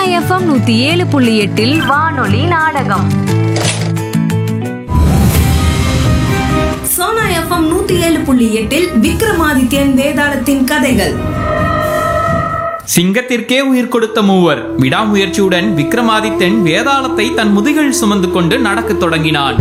FM நூத்தி ஏழு புள்ளி எட்டில் வானொலி நாடகம் சோனா எஃப்எம் நூத்தி ஏழு புள்ளி எட்டில் விக்ரமாதித்யன் வேதாளத்தின் கதைகள் சிங்கத்திற்கே உயிர் கொடுத்த மூவர் விடாமுயற்சியுடன் விக்ரமாதித்தன் வேதாளத்தை தன் முதுகில் சுமந்து கொண்டு நடக்கத் தொடங்கினான்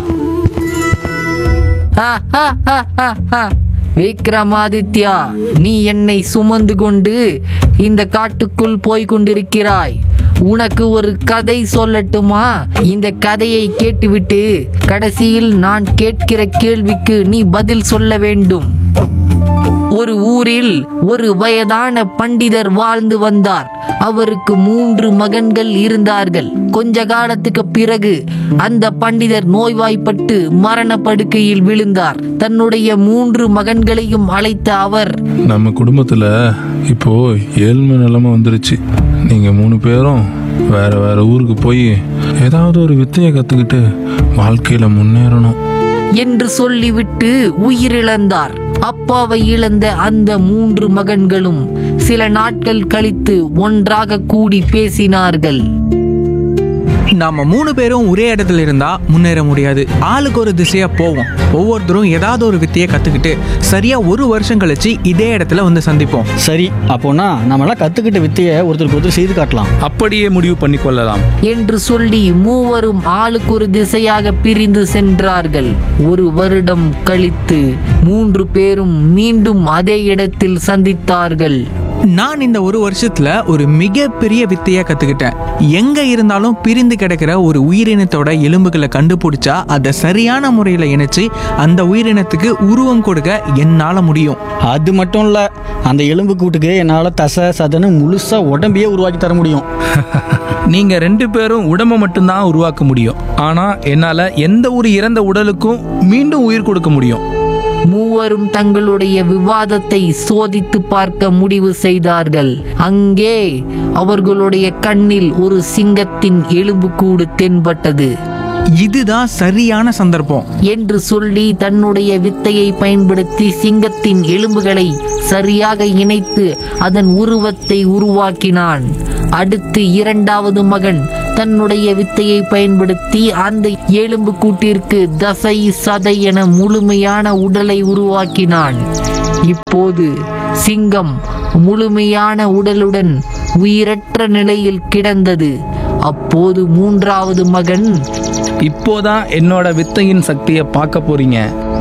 விக்ரமாதித்யா நீ என்னை சுமந்து கொண்டு இந்த காட்டுக்குள் போய் கொண்டிருக்கிறாய் உனக்கு ஒரு கதை சொல்லட்டுமா இந்த கதையை கேட்டுவிட்டு கடைசியில் நான் கேட்கிற கேள்விக்கு நீ பதில் சொல்ல வேண்டும் ஒரு ஊரில் ஒரு வயதான பண்டிதர் வாழ்ந்து வந்தார் அவருக்கு மூன்று மகன்கள் இருந்தார்கள் கொஞ்ச காலத்துக்கு பிறகு அந்த பண்டிதர் நோய்வாய்ப்பட்டு மரண படுக்கையில் விழுந்தார் தன்னுடைய மூன்று மகன்களையும் அழைத்த அவர் நம்ம குடும்பத்துல இப்போ ஏழ்மை நிலைமை வந்துருச்சு நீங்க மூணு பேரும் வேற வேற ஊருக்கு போய் ஏதாவது ஒரு வித்தையை கத்துக்கிட்டு வாழ்க்கையில முன்னேறணும் என்று சொல்லிவிட்டு உயிரிழந்தார் அப்பாவை இழந்த அந்த மூன்று மகன்களும் சில நாட்கள் கழித்து ஒன்றாக கூடி பேசினார்கள் நாம மூணு பேரும் ஒரே இடத்துல இருந்தா முன்னேற முடியாது ஆளுக்கு ஒரு திசையா போவோம் ஒவ்வொருத்தரும் ஏதாவது ஒரு வித்தையை கத்துக்கிட்டு சரியா ஒரு வருஷம் கழிச்சு இதே இடத்துல வந்து சந்திப்போம் சரி அப்போனா நம்மளாம் கற்றுக்கிட்ட வித்தையை ஒருத்தருக்கு ஒருத்தர் செய்து காட்டலாம் அப்படியே முடிவு பண்ணி கொள்ளலாம் என்று சொல்லி மூவரும் ஆளுக்கு ஒரு திசையாக பிரிந்து சென்றார்கள் ஒரு வருடம் கழித்து மூன்று பேரும் மீண்டும் அதே இடத்தில் சந்தித்தார்கள் நான் இந்த ஒரு வருஷத்துல ஒரு மிகப்பெரிய வித்தையை கத்துக்கிட்டேன் எங்க இருந்தாலும் பிரிந்து கிடக்கிற ஒரு உயிரினத்தோட எலும்புகளை கண்டுபிடிச்சா அதை சரியான முறையில இணைச்சு அந்த உயிரினத்துக்கு உருவம் கொடுக்க என்னால முடியும் அது மட்டும் இல்லை அந்த எலும்பு கூட்டுக்கு என்னால் தசை சதன்னு முழுசாக உடம்பையே உருவாக்கி தர முடியும் நீங்க ரெண்டு பேரும் உடம்ப மட்டும்தான் உருவாக்க முடியும் ஆனா என்னால எந்த ஒரு இறந்த உடலுக்கும் மீண்டும் உயிர் கொடுக்க முடியும் மூவரும் தங்களுடைய விவாதத்தை சோதித்து பார்க்க முடிவு செய்தார்கள் அங்கே அவர்களுடைய கண்ணில் ஒரு சிங்கத்தின் எலும்புக்கூடு தென்பட்டது இதுதான் சரியான சந்தர்ப்பம் என்று சொல்லி தன்னுடைய வித்தையை பயன்படுத்தி சிங்கத்தின் எலும்புகளை சரியாக இணைத்து அதன் உருவத்தை உருவாக்கினான் அடுத்து இரண்டாவது மகன் தன்னுடைய வித்தையை பயன்படுத்தி அந்த எலும்பு கூட்டிற்கு தசை சதை என முழுமையான உடலை உருவாக்கினான் இப்போது சிங்கம் முழுமையான உடலுடன் உயிரற்ற நிலையில் கிடந்தது அப்போது மூன்றாவது மகன் இப்போதான் என்னோட வித்தையின் சக்தியை பார்க்க போறீங்க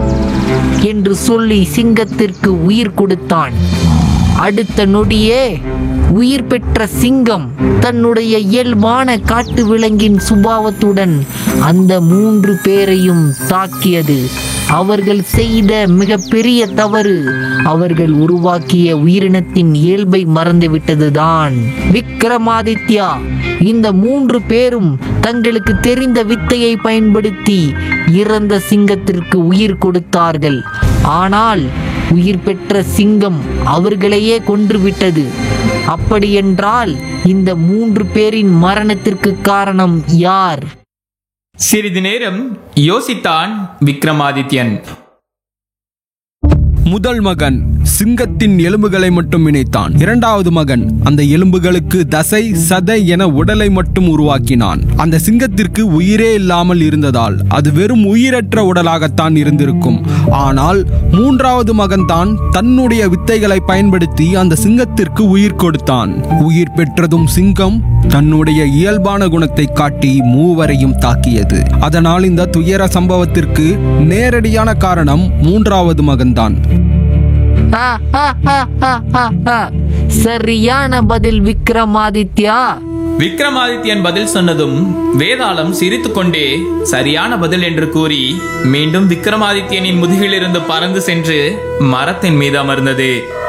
என்று சொல்லி சிங்கத்திற்கு உயிர் கொடுத்தான் அடுத்த நொடியே உயிர் பெற்ற சிங்கம் தன்னுடைய இயல்பான காட்டு விலங்கின் சுபாவத்துடன் அந்த மூன்று பேரையும் தாக்கியது அவர்கள் செய்த மிகப்பெரிய தவறு அவர்கள் உருவாக்கிய உயிரினத்தின் இயல்பை மறந்துவிட்டதுதான் விக்ரமாதித்யா இந்த மூன்று பேரும் தங்களுக்கு தெரிந்த வித்தையை பயன்படுத்தி இறந்த சிங்கத்திற்கு உயிர் கொடுத்தார்கள் ஆனால் உயிர் பெற்ற சிங்கம் அவர்களையே கொன்றுவிட்டது அப்படியென்றால் இந்த மூன்று பேரின் மரணத்திற்கு காரணம் யார் சிறிது நேரம் யோசித்தான் விக்ரமாதித்யன் முதல் மகன் சிங்கத்தின் எலும்புகளை மட்டும் இணைத்தான் இரண்டாவது மகன் அந்த எலும்புகளுக்கு தசை சதை என உடலை மட்டும் உருவாக்கினான் அந்த சிங்கத்திற்கு உயிரே இல்லாமல் இருந்ததால் அது வெறும் உயிரற்ற உடலாகத்தான் இருந்திருக்கும் ஆனால் மூன்றாவது மகன் தான் தன்னுடைய வித்தைகளை பயன்படுத்தி அந்த சிங்கத்திற்கு உயிர் கொடுத்தான் உயிர் பெற்றதும் சிங்கம் தன்னுடைய இயல்பான குணத்தை காட்டி மூவரையும் தாக்கியது அதனால் இந்த துயர சம்பவத்திற்கு நேரடியான காரணம் மூன்றாவது மகன்தான் ஆ, ஆ, ஆ, ஆ, ஆ, ஆ. சரியான பதில் விக்ரமாதித்யா விக்ரமாதித்யன் பதில் சொன்னதும் வேதாளம் சிரித்துக்கொண்டே சரியான பதில் என்று கூறி மீண்டும் விக்ரமாதித்யனின் முதுகிலிருந்து பறந்து சென்று மரத்தின் மீது அமர்ந்தது